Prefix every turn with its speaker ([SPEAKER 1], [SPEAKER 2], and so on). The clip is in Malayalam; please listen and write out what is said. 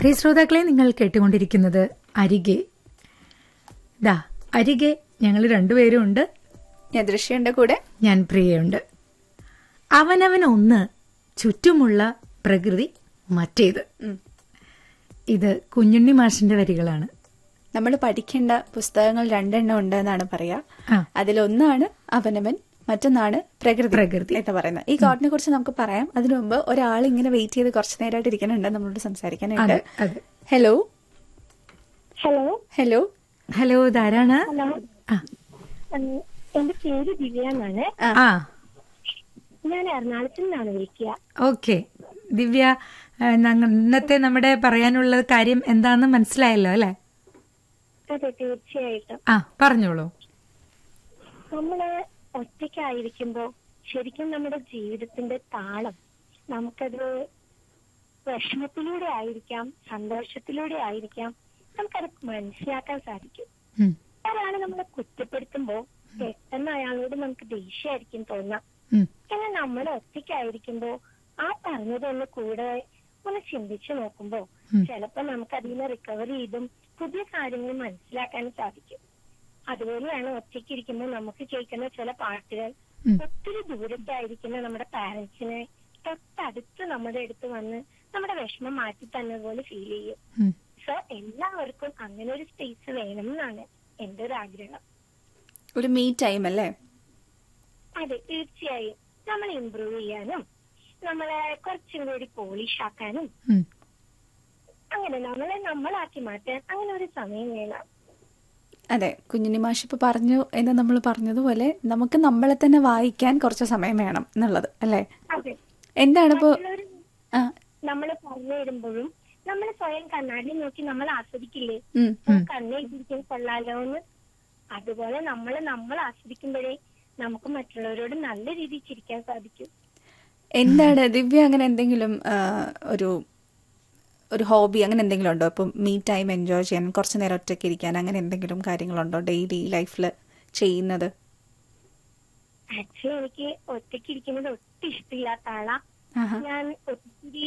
[SPEAKER 1] പ്രിയ ശ്രോതാക്കളെ നിങ്ങൾ കേട്ടുകൊണ്ടിരിക്കുന്നത് അരികെ ദാ അരികെ ഞങ്ങൾ രണ്ടുപേരും ഉണ്ട്
[SPEAKER 2] ഞാൻ ദൃശ്യന്റെ കൂടെ
[SPEAKER 1] ഞാൻ പ്രിയയുണ്ട് അവനവൻ ഒന്ന് ചുറ്റുമുള്ള പ്രകൃതി മറ്റേത്
[SPEAKER 2] ഉം.
[SPEAKER 1] ഇത് കുഞ്ഞുണ്ണി മാഷിന്റെ വരികളാണ്
[SPEAKER 2] നമ്മൾ പഠിക്കേണ്ട പുസ്തകങ്ങൾ രണ്ടെണ്ണം ഉണ്ട് എന്നാണ് പറയാ
[SPEAKER 1] ആ.
[SPEAKER 2] അതിലൊന്നാണ് അവനവൻ മറ്റൊന്നാണ് പ്രകൃതി
[SPEAKER 1] പ്രകൃതി.
[SPEAKER 2] എന്ന് പറയുന്നത് ഈ കോട്ടിനെ കുറിച്ച് നമുക്ക് പറയാം അതിനു മുമ്പ് ഒരാൾ ഇങ്ങനെ വെയിറ്റ് ചെയ്ത് കുറച്ച് നേരമായിട്ട് ഇരിക്കുന്നുണ്ട് നമ്മളോട് സംസാരിക്കാനായിട്ട്
[SPEAKER 1] അതെ അതെ
[SPEAKER 2] ഹലോ
[SPEAKER 3] ഹലോ
[SPEAKER 2] ഹലോ
[SPEAKER 1] ഹലോ ഇതാരാണ്
[SPEAKER 3] ഹലോ
[SPEAKER 1] ആ
[SPEAKER 3] ഉം, എന്റെ പേര് ദിവ്യ എന്നാണ്
[SPEAKER 2] ആ.
[SPEAKER 1] ആ
[SPEAKER 3] ഞാൻ എറണാകുളത്ത് നിന്നാണ് വിളിക്കുക
[SPEAKER 1] ഓക്കെ ദിവ്യ ആ, ഞങ്ങ- ഇന്നത്തെ നമ്മുടെ പറയാനുള്ള കാര്യം എന്താണെന്ന് മനസ്സിലായല്ലോ അല്ലെ
[SPEAKER 3] അതെ തീർച്ചയായിട്ടും
[SPEAKER 1] ആ പറഞ്ഞോളൂ
[SPEAKER 3] നമ്മള് ഒറ്റയ്ക്കായിരിക്കുമ്പോ ശരിക്കും നമ്മുടെ ജീവിതത്തിന്റെ താളം നമുക്കത് വിഷമത്തിലൂടെ ആയിരിക്കാം സന്തോഷത്തിലൂടെ ആയിരിക്കാം നമുക്കത് മനസ്സിലാക്കാൻ സാധിക്കും
[SPEAKER 1] ഉം,
[SPEAKER 3] ഒരാളെ നമ്മളെ കുറ്റപ്പെടുത്തുമ്പോ പെട്ടെന്ന് അയാളോട് നമുക്ക് ദേഷ്യമായിരിക്കും തോന്നാം
[SPEAKER 1] ഉം,
[SPEAKER 3] എന്നാൽ നമ്മൾ ഒറ്റയ്ക്കായിരിക്കുമ്പോ ആ പറഞ്ഞതൊന്ന് കൂടെ ഒന്ന് ചിന്തിച്ചു നോക്കുമ്പോ
[SPEAKER 1] ഉം.
[SPEAKER 3] ചിലപ്പോ നമുക്ക് അതിൽ നിന്ന് റിക്കവർ ചെയ്തും പുതിയ കാര്യങ്ങൾ മനസ്സിലാക്കാൻ സാധിക്കും അതുപോലെയാണ് ഒറ്റയ്ക്കിരിക്കുമ്പോൾ നമുക്ക് കേൾക്കുന്ന ചില പാട്ടുകൾ
[SPEAKER 1] ഉം.
[SPEAKER 3] ഒത്തിരി ദൂരത്തായിരിക്കുന്ന നമ്മുടെ പാരന്റ്സിനെ തൊട്ടടുത്ത് നമ്മുടെ അടുത്ത് വന്ന് നമ്മുടെ വിഷമം മാറ്റി തന്നെ പോലെ ഫീൽ ചെയ്യും
[SPEAKER 1] ഉം.
[SPEAKER 3] സോ എല്ലാവർക്കും അങ്ങനെ ഒരു സ്പേസ് വേണം എന്നാണ് എന്റെ ഒരു ആഗ്രഹം
[SPEAKER 2] ഒരു മീ ടൈം അല്ലേ
[SPEAKER 3] അതെ തീർച്ചയായും നമ്മൾ ഇമ്പ്രൂവ് ചെയ്യാനും നമ്മളെ കുറച്ചും കൂടി പോളിഷ് ആക്കാനും
[SPEAKER 1] ഉം.
[SPEAKER 3] അങ്ങനെ നമ്മളെ നമ്മളാക്കി മാറ്റാൻ അങ്ങനെ ഒരു സമയം വേണം
[SPEAKER 2] അതെ കുഞ്ഞിനി മാഷ് ഇപ്പൊ പറഞ്ഞു എന്ന് നമ്മൾ പറഞ്ഞതുപോലെ നമുക്ക് നമ്മളെ തന്നെ വായിക്കാൻ കുറച്ച് സമയം വേണം എന്നുള്ളത് അല്ലേ
[SPEAKER 3] അതെ
[SPEAKER 2] എന്താണ് ഇപ്പോ
[SPEAKER 3] മറ്റുള്ളവര്
[SPEAKER 2] ആ
[SPEAKER 3] നമ്മൾ പറഞ്ഞു തരുമ്പോഴും നമ്മൾ സ്വയം കണ്ണാടി നോക്കി നമ്മൾ ആസ്വദിക്കില്ലേ
[SPEAKER 2] ഉം,
[SPEAKER 3] ഓ, കണ്ണെഴുതിരിക്കാൻ കൊള്ളാലോ എന്ന് അതുപോലെ നമ്മൾ നമ്മൾ ആസ്വദിക്കുമ്പോഴേ നമുക്ക് മറ്റുള്ളവരോട് നല്ല രീതിയിൽ ചിരിക്കാൻ സാധിക്കും
[SPEAKER 2] എന്താണ് ദിവ്യ അങ്ങനെ എന്തെങ്കിലും ആ, ഒരു ഒരു ഹോബി അങ്ങനെ എന്തെങ്കിലും ഉണ്ടോ ഇപ്പം മീ ടൈം എൻജോയ് ചെയ്യാൻ കുറച്ച് നേരം ഒറ്റയ്ക്ക് ഇരിക്കാൻ അങ്ങനെ എന്തെങ്കിലും കാര്യങ്ങളുണ്ടോ ഡെയിലി ലൈഫിൽ ചെയ്യുന്നത്
[SPEAKER 3] ആക്ച്വലി എനിക്ക് ഒറ്റയ്ക്ക് ഇരിക്കുന്നത് ഒട്ടും ഇഷ്ടമില്ലാത്ത ആളാ
[SPEAKER 2] ആഹാ.
[SPEAKER 3] ഞാൻ ഒത്തിരി